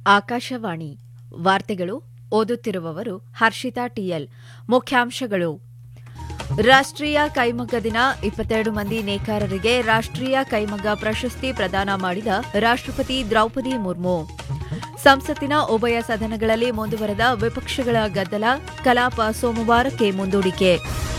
ಆಕಾಶವಾಣಿ ವಾರ್ತೆಗಳು ಓದುತ್ತಿರುವವರು ಹರ್ಷಿತಾ ಟಿಎಲ್ ಮುಖ್ಯಾಂಶಗಳು ರಾಷ್ಟ್ರೀಯ ಕೈಮಗ್ಗ ದಿನ ಇಪ್ಪತ್ತೆರಡು ಮಂದಿ ನೇಕಾರರಿಗೆ ರಾಷ್ಟ್ರೀಯ ಕೈಮಗ್ಗ ಪ್ರಶಸ್ತಿ ಪ್ರದಾನ ಮಾಡಿದ ರಾಷ್ಟ್ರಪತಿ ದ್ರೌಪದಿ ಮುರ್ಮು ಸಂಸತ್ತಿನ ಉಭಯ ಸದನಗಳಲ್ಲಿ ಮುಂದುವರೆದ ವಿಪಕ್ಷಗಳ ಗದ್ದಲ ಕಲಾಪ ಸೋಮವಾರಕ್ಕೆ ಮುಂದೂಡಿಕೆ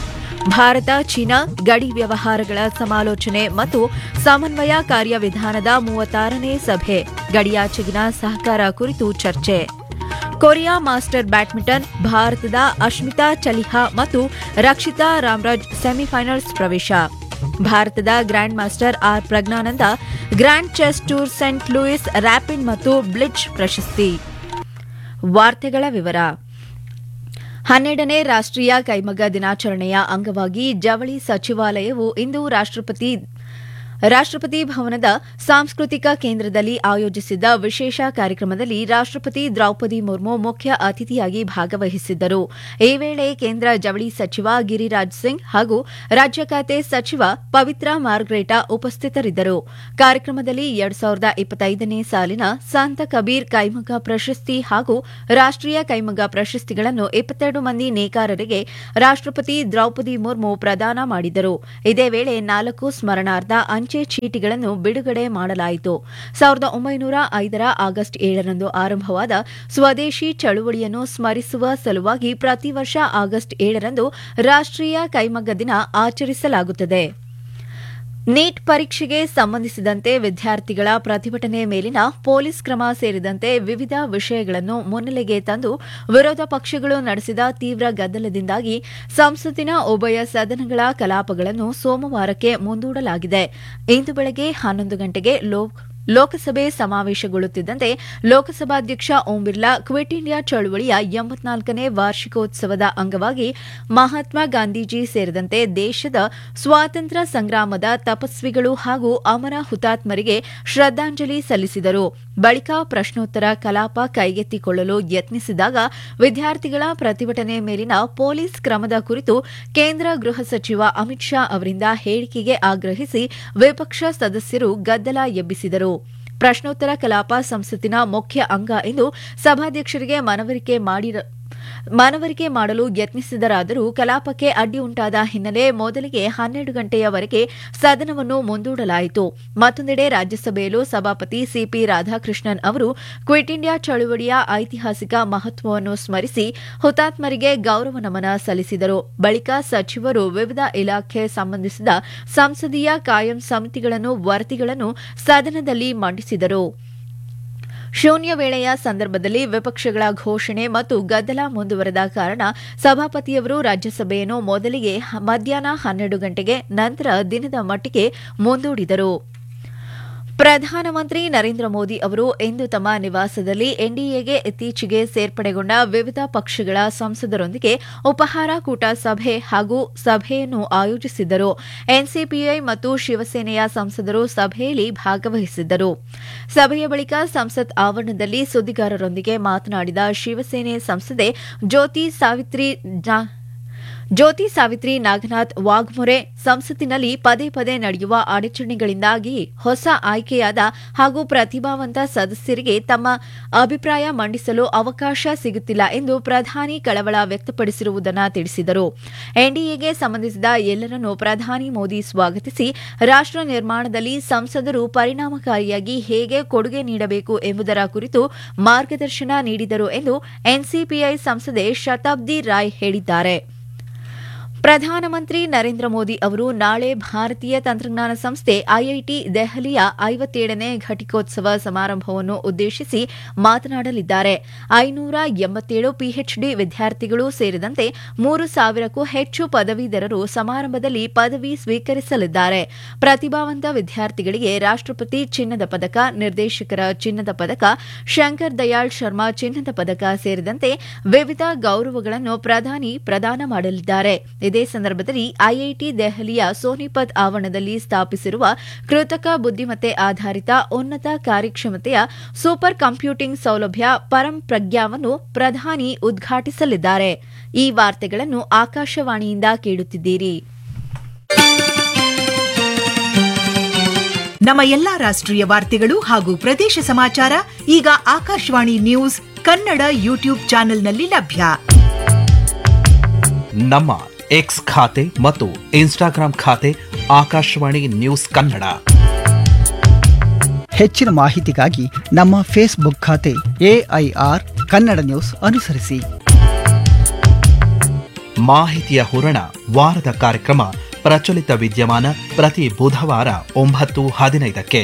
ಭಾರತ ಚೀನಾ ಗಡಿ ವ್ಯವಹಾರಗಳ ಸಮಾಲೋಚನೆ ಮತ್ತು ಸಮನ್ವಯ ಕಾರ್ಯವಿಧಾನದ ಮೂವತ್ತಾರನೇ ಸಭೆ ಗಡಿಯಾಚೆಗಿನ ಸಹಕಾರ ಕುರಿತು ಚರ್ಚೆ ಕೊರಿಯಾ ಮಾಸ್ಟರ್ ಬ್ಯಾಡ್ಮಿಂಟನ್ ಭಾರತದ ಅಶ್ಮಿತಾ ಚಲಿಹಾ ಮತ್ತು ರಕ್ಷಿತಾ ರಾಮ್ರಾಜ್ ಸೆಮಿಫೈನಲ್ಸ್ ಪ್ರವೇಶ ಭಾರತದ grandmaster R Praggnanandhaa Grand Chess Tour Saint Louis rapid ಮತ್ತು ಬ್ಲಿಚ್ ಪ್ರಶಸ್ತಿ ವಾರ್ತೆಗಳ ವಿವರ ಹನ್ನೆರಡನೇ ರಾಷ್ಟ್ರೀಯ ಕೈಮಗ್ಗ ದಿನಾಚರಣೆಯ ಅಂಗವಾಗಿ ಜವಳಿ ಸಚಿವಾಲಯವು ಇಂದು ರಾಷ್ಟ್ರಪತಿ ರಾಷ್ಟ್ರಪತಿ ಭವನದ ಸಾಂಸ್ಕೃತಿಕ ಕೇಂದ್ರದಲ್ಲಿ ಆಯೋಜಿಸಿದ್ದ ವಿಶೇಷ ಕಾರ್ಯಕ್ರಮದಲ್ಲಿ ರಾಷ್ಟ್ರಪತಿ ದ್ರೌಪದಿ ಮುರ್ಮು ಮುಖ್ಯ ಅತಿಥಿಯಾಗಿ ಭಾಗವಹಿಸಿದ್ದರು ಈ ವೇಳೆ ಕೇಂದ್ರ ಜವಳಿ ಸಚಿವ ಗಿರಿರಾಜ್ ಸಿಂಗ್ ಹಾಗೂ ರಾಜ್ಯ ಖಾತೆ ಸಚಿವ ಪವಿತ್ರ ಮಾರ್ಗ್ರೇಟಾ ಉಪಸ್ಥಿತರಿದ್ದರು ಕಾರ್ಯಕ್ರಮದಲ್ಲಿ ಎರಡ್ ಸಾವಿರದ ಇಪ್ಪತ್ತೈದನೇ ಸಾಲಿನ ಸಂತ ಕಬೀರ್ ಕೈಮಗ್ಗ ಪ್ರಶಸ್ತಿ ಹಾಗೂ ರಾಷ್ಟ್ರೀಯ ಕೈಮಗ್ಗ ಪ್ರಶಸ್ತಿಗಳನ್ನು ಇಪ್ಪತ್ತೆರಡು ಮಂದಿ ನೇಕಾರರಿಗೆ ರಾಷ್ಟ್ರಪತಿ ದ್ರೌಪದಿ ಮುರ್ಮು ಪ್ರದಾನ ಮಾಡಿದರು ಇದೇ ವೇಳೆ ನಾಲ್ಕು ಸ್ಮರಣಾರ್ಥ ಅಂಚೆ ಚೀಟಿಗಳನ್ನು ಬಿಡುಗಡೆ ಮಾಡಲಾಯಿತು ಸಾವಿರದ ಒಂಬೈನೂರ ಐದರ ಆಗಸ್ಟ್ ಏಳರಂದು ಆರಂಭವಾದ ಸ್ವದೇಶಿ ಚಳುವಳಿಯನ್ನು ಸ್ಮರಿಸುವ ಸಲುವಾಗಿ ಪ್ರತಿ ವರ್ಷ ಆಗಸ್ಟ್ ಏಳರಂದು ರಾಷ್ಟ್ರೀಯ ಕೈಮಗ್ಗ ದಿನ ಆಚರಿಸಲಾಗುತ್ತದೆ ನೀಟ್ ಪರೀಕ್ಷೆಗೆ ಸಂಬಂಧಿಸಿದಂತೆ ವಿದ್ಯಾರ್ಥಿಗಳ ಪ್ರತಿಭಟನೆ ಮೇಲಿನ ಪೊಲೀಸ್ ಕ್ರಮ ಸೇರಿದಂತೆ ವಿವಿಧ ವಿಷಯಗಳನ್ನು ಮುನ್ನೆಲೆಗೆ ತಂದು ವಿರೋಧ ಪಕ್ಷಗಳು ನಡೆಸಿದ ತೀವ್ರ ಗದ್ದಲದಿಂದಾಗಿ ಸಂಸತ್ತಿನ ಉಭಯ ಸದನಗಳ ಕಲಾಪಗಳನ್ನು ಸೋಮವಾರಕ್ಕೆ ಮುಂದೂಡಲಾಗಿದೆ ಇಂದು ಬೆಳಗ್ಗೆ ಹನ್ನೊಂದು ಗಂಟೆಗೆ ಲೋಕಸಭೆ ಸಮಾವೇಶಗೊಳ್ಳುತ್ತಿದ್ದಂತೆ ಲೋಕಸಭಾಧ್ಯಕ್ಷ ಓಂ ಬಿರ್ಲಾ ಕ್ವಿಟ್ ಇಂಡಿಯಾ ಚಳುವಳಿಯ ಎಂಬತ್ನಾಲ್ಕನೇ ವಾರ್ಷಿಕೋತ್ಸವದ ಅಂಗವಾಗಿ ಮಹಾತ್ಮ ಗಾಂಧೀಜಿ ಸೇರಿದಂತೆ ದೇಶದ ಸ್ವಾತಂತ್ರ್ಯ ಸಂಗ್ರಾಮದ ತಪಸ್ವಿಗಳು ಹಾಗೂ ಅಮರ ಹುತಾತ್ಮರಿಗೆ ಶ್ರದ್ದಾಂಜಲಿ ಸಲ್ಲಿಸಿದರು ಬಳಿಕ ಪ್ರಶ್ನೋತ್ತರ ಕಲಾಪ ಕೈಗೆತ್ತಿಕೊಳ್ಳಲು ಯತ್ನಿಸಿದಾಗ ವಿದ್ಯಾರ್ಥಿಗಳ ಪ್ರತಿಭಟನೆ ಮೇಲಿನ ಪೊಲೀಸ್ ಕ್ರಮದ ಕುರಿತು ಕೇಂದ್ರ ಗೃಹ ಸಚಿವ ಅಮಿತ್ ಶಾ ಅವರಿಂದ ಹೇಳಿಕೆಗೆ ಆಗ್ರಹಿಸಿ ವಿಪಕ್ಷ ಸದಸ್ಯರು ಗದ್ದಲ ಎಬ್ಬಿಸಿದರು ಪ್ರಶ್ನೋತ್ತರ ಕಲಾಪ ಸಂಸತ್ತಿನ ಮುಖ್ಯ ಅಂಗ ಎಂದು ಸಭಾಧ್ಯಕ್ಷರಿಗೆ ಮನವರಿಕೆ ಮಾಡಿದ ಮನವರಿಕೆ ಮಾಡಲು ಯತ್ನಿಸಿದರಾದರೂ ಕಲಾಪಕ್ಕೆ ಅಡ್ಡಿ ಉಂಟಾದ ಹಿನ್ನೆಲೆ ಮೊದಲಿಗೆ ಹನ್ನೆರಡು ಗಂಟೆಯವರೆಗೆ ಸದನವನ್ನು ಮುಂದೂಡಲಾಯಿತು ಮತ್ತೊಂದೆಡೆ ರಾಜ್ಯಸಭೆಯಲ್ಲೂ ಸಭಾಪತಿ ಸಿಪಿ ರಾಧಾಕೃಷ್ಣನ್ ಅವರು ಕ್ವಿಟ್ ಇಂಡಿಯಾ ಚಳುವಳಿಯ ಐತಿಹಾಸಿಕ ಮಹತ್ವವನ್ನು ಸ್ಮರಿಸಿ ಹುತಾತ್ಮರಿಗೆ ಗೌರವ ನಮನ ಸಲ್ಲಿಸಿದರು ಬಳಿಕ ಸಚಿವರು ವಿವಿಧ ಇಲಾಖೆ ಸಂಬಂಧಿಸಿದ ಸಂಸದೀಯ ಕಾಯಂ ಸಮಿತಿಗಳನ್ನು ವರದಿಗಳನ್ನು ಸದನದಲ್ಲಿ ಮಂಡಿಸಿದರು ಶೂನ್ಯ ವೇಳೆಯ ಸಂದರ್ಭದಲ್ಲಿ ವಿಪಕ್ಷಗಳ ಘೋಷಣೆ ಮತ್ತು ಗದ್ದಲ ಮುಂದುವರೆದ ಕಾರಣ ಸಭಾಪತಿಯವರು ರಾಜ್ಯಸಭೆಯನ್ನು ಮೊದಲಿಗೆ ಮಧ್ಯಾಹ್ನ ಹನ್ನೆರಡು ಗಂಟೆಗೆ ನಂತರ ದಿನದ ಮಟ್ಟಿಗೆ ಮುಂದೂಡಿದರು ಪ್ರಧಾನಮಂತ್ರಿ ನರೇಂದ್ರ ಮೋದಿ ಅವರು ಇಂದು ತಮ್ಮ ನಿವಾಸದಲ್ಲಿ ಎನ್ಡಿಎಗೆ ಇತ್ತೀಚೆಗೆ ಸೇರ್ಪಡೆಗೊಂಡ ವಿವಿಧ ಪಕ್ಷಗಳ ಸಂಸದರೊಂದಿಗೆ ಉಪಹಾರ ಕೂಟ ಸಭೆ ಹಾಗೂ ಸಭೆಯನ್ನು ಆಯೋಜಿಸಿದ್ದರು ಎನ್ಸಿಪಿಐ ಮತ್ತು ಶಿವಸೇನೆಯ ಸಂಸದರು ಸಭೆಯಲ್ಲಿ ಭಾಗವಹಿಸಿದ್ದರು ಸಭೆಯ ಬಳಿಕ ಸಂಸತ್ ಆವರಣದಲ್ಲಿ ಸುದ್ದಿಗಾರರೊಂದಿಗೆ ಮಾತನಾಡಿದ ಶಿವಸೇನೆ ಸಂಸದೆ ಜ್ಯೋತಿ ಸಾವಿತ್ರಿ ಜ್ಯೋತಿ ಸಾವಿತ್ರಿ ನಾಗನಾಥ್ ವಾಘ್ಮೊರೆ ಸಂಸತ್ತಿನಲ್ಲಿ ಪದೇ ಪದೇ ನಡೆಯುವ ಅಡಚಣೆಗಳಿಂದಾಗಿ ಹೊಸ ಆಯ್ಕೆಯಾದ ಹಾಗೂ ಪ್ರತಿಭಾವಂತ ಸದಸ್ಯರಿಗೆ ತಮ್ಮ ಅಭಿಪ್ರಾಯ ಮಂಡಿಸಲು ಅವಕಾಶ ಸಿಗುತ್ತಿಲ್ಲ ಎಂದು ಪ್ರಧಾನಿ ಕಳವಳ ವ್ಯಕ್ತಪಡಿಸಿರುವುದನ್ನು ತಿಳಿಸಿದರು ಎನ್ಡಿಎಗೆ ಸಂಬಂಧಿಸಿದ ಎಲ್ಲರನ್ನೂ ಪ್ರಧಾನಿ ಮೋದಿ ಸ್ವಾಗತಿಸಿ ರಾಷ್ಟ ನಿರ್ಮಾಣದಲ್ಲಿ ಸಂಸದರು ಪರಿಣಾಮಕಾರಿಯಾಗಿ ಹೇಗೆ ಕೊಡುಗೆ ನೀಡಬೇಕು ಎಂಬುದರ ಕುರಿತು ಮಾರ್ಗದರ್ಶನ ನೀಡಿದರು ಎಂದು ಎನ್ಸಿಪಿಐ ಸಂಸದೆ ಶತಾಬ್ದಿ ರಾಯ್ ಹೇಳಿದ್ದಾರೆ ಪ್ರಧಾನಮಂತ್ರಿ ನರೇಂದ್ರ ಮೋದಿ ಅವರು ನಾಳೆ ಭಾರತೀಯ ತಂತ್ರಜ್ಞಾನ ಸಂಸ್ಥೆ ಐಐಟಿ ದೆಹಲಿಯ ಐವತ್ತೇಳನೇ ಘಟಿಕೋತ್ಸವ ಸಮಾರಂಭವನ್ನು ಉದ್ದೇಶಿಸಿ ಮಾತನಾಡಲಿದ್ದಾರೆ ಐನೂರ ಎಂಬತ್ತೇಳು ಪಿಎಚ್ಡಿ ವಿದ್ಯಾರ್ಥಿಗಳು ಸೇರಿದಂತೆ ಮೂರು ಸಾವಿರಕ್ಕೂ ಹೆಚ್ಚು ಪದವೀಧರರು ಸಮಾರಂಭದಲ್ಲಿ ಪದವಿ ಸ್ವೀಕರಿಸಲಿದ್ದಾರೆ ಪ್ರತಿಭಾವಂತ ವಿದ್ಯಾರ್ಥಿಗಳಿಗೆ ರಾಷ್ಟಪತಿ ಚಿನ್ನದ ಪದಕ ನಿರ್ದೇಶಕರ ಚಿನ್ನದ ಪದಕ ಶಂಕರ್ ದಯಾಳ್ ಶರ್ಮಾ ಚಿನ್ನದ ಪದಕ ಸೇರಿದಂತೆ ವಿವಿಧ ಗೌರವಗಳನ್ನು ಪ್ರಧಾನಿ ಪ್ರದಾನ ಮಾಡಲಿದ್ದಾರೆ ಇದೇ ಸಂದರ್ಭದಲ್ಲಿ ಐಐಟಿ ದೆಹಲಿಯ ಸೋನಿಪತ್ ಆವರಣದಲ್ಲಿ ಸ್ಥಾಪಿಸಿರುವ ಕೃತಕ ಬುದ್ದಿಮತ್ತೆ ಆಧಾರಿತ ಉನ್ನತ ಕಾರ್ಯಕ್ಷಮತೆಯ ಸೂಪರ್ ಕಂಪ್ಯೂಟಿಂಗ್ ಸೌಲಭ್ಯ ಪರಂ ಪ್ರಜ್ಞಾವನ್ನು ಪ್ರಧಾನಿ ಉದ್ಘಾಟಿಸಲಿದ್ದಾರೆ ಈ ವಾರ್ತೆಗಳನ್ನು ಆಕಾಶವಾಣಿಯಿಂದ ಕೇಳುತ್ತಿದ್ದೀರಿ ನಮ್ಮ ಎಲ್ಲಾ ರಾಷ್ಟ್ರೀಯ ವಾರ್ತೆಗಳು ಹಾಗೂ ಪ್ರದೇಶ ಸಮಾಚಾರ ಈಗ ಆಕಾಶವಾಣಿ ನ್ಯೂಸ್ ಕನ್ನಡ ಯೂಟ್ಯೂಬ್ ಚಾನೆಲ್ನಲ್ಲಿ ಲಭ್ಯ ನಮ್ಮ ಎಕ್ಸ್ ಖಾತೆ ಮತ್ತು ಇನ್ಸ್ಟಾಗ್ರಾಂ ಖಾತೆ ಆಕಾಶವಾಣಿ ನ್ಯೂಸ್ ಕನ್ನಡ ಹೆಚ್ಚಿನ ಮಾಹಿತಿಗಾಗಿ ನಮ್ಮ ಫೇಸ್ಬುಕ್ ಖಾತೆ ಎಐಆರ್ ಕನ್ನಡ ನ್ಯೂಸ್ ಅನುಸರಿಸಿ ಮಾಹಿತಿಯ ಹೂರಣ ವಾರದ ಕಾರ್ಯಕ್ರಮ ಪ್ರಚಲಿತ ವಿದ್ಯಮಾನ ಪ್ರತಿ ಬುಧವಾರ ಒಂಬತ್ತು ಹದಿನೈದಕ್ಕೆ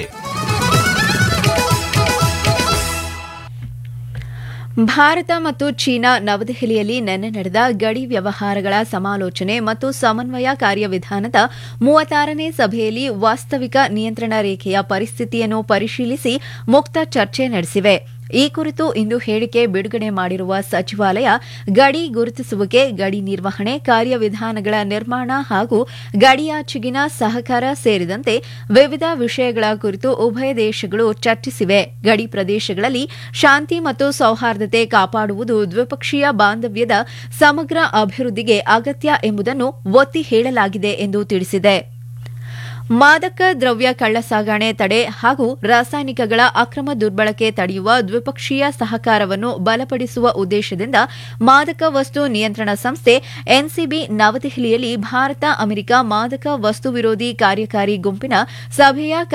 ಭಾರತ ಮತ್ತು ಚೀನಾ ನವದೆಹಲಿಯಲ್ಲಿ ನಿನ್ನೆ ನಡೆದ ಗಡಿ ವ್ಯವಹಾರಗಳ ಸಮಾಲೋಚನೆ ಮತ್ತು ಸಮನ್ವಯ ಕಾರ್ಯವಿಧಾನದ ಮೂವತ್ತಾರನೇ ಸಭೆಯಲ್ಲಿ ವಾಸ್ತವಿಕ ನಿಯಂತ್ರಣ ರೇಖೆಯ ಪರಿಸ್ಥಿತಿಯನ್ನು ಪರಿಶೀಲಿಸಿ ಮುಕ್ತ ಚರ್ಚೆ ನಡೆಸಿವೆ ಈ ಕುರಿತು ಇಂದು ಹೇಳಿಕೆ ಬಿಡುಗಡೆ ಮಾಡಿರುವ ಸಚಿವಾಲಯ ಗಡಿ ಗುರುತಿಸುವಿಕೆ ಗಡಿ ನಿರ್ವಹಣೆ ಕಾರ್ಯವಿಧಾನಗಳ ನಿರ್ಮಾಣ ಹಾಗೂ ಗಡಿಯಾಚೆಗಿನ ಸಹಕಾರ ಸೇರಿದಂತೆ ವಿವಿಧ ವಿಷಯಗಳ ಕುರಿತು ಉಭಯ ದೇಶಗಳು ಚರ್ಚಿಸಿವೆ ಗಡಿ ಪ್ರದೇಶಗಳಲ್ಲಿ ಶಾಂತಿ ಮತ್ತು ಸೌಹಾರ್ದತೆ ಕಾಪಾಡುವುದು ದ್ವಿಪಕ್ಷೀಯ ಬಾಂಧವ್ಯದ ಸಮಗ್ರ ಅಭಿವೃದ್ಧಿಗೆ ಅಗತ್ಯ ಎಂಬುದನ್ನು ಒತ್ತಿ ಹೇಳಲಾಗಿದೆ ಎಂದು ತಿಳಿಸಿದೆ ಮಾದಕ ದ್ರವ್ಯ ಕಳ್ಳಸಾಗಣೆ ತಡೆ ಹಾಗೂ ರಾಸಾಯನಿಕಗಳ ಅಕ್ರಮ ದುರ್ಬಳಕೆ ತಡೆಯುವ ದ್ವಿಪಕ್ಷೀಯ ಸಹಕಾರವನ್ನು ಬಲಪಡಿಸುವ ಉದ್ದೇಶದಿಂದ ಮಾದಕ ವಸ್ತು ನಿಯಂತ್ರಣ ಸಂಸ್ಥೆ ಎನ್ಸಿಬಿ ನವದೆಹಲಿಯಲ್ಲಿ ಭಾರತ ಅಮೆರಿಕ ಮಾದಕ ವಸ್ತು ವಿರೋಧಿ ಕಾರ್ಯಕಾರಿ ಗುಂಪಿನ ಸಭೆಯ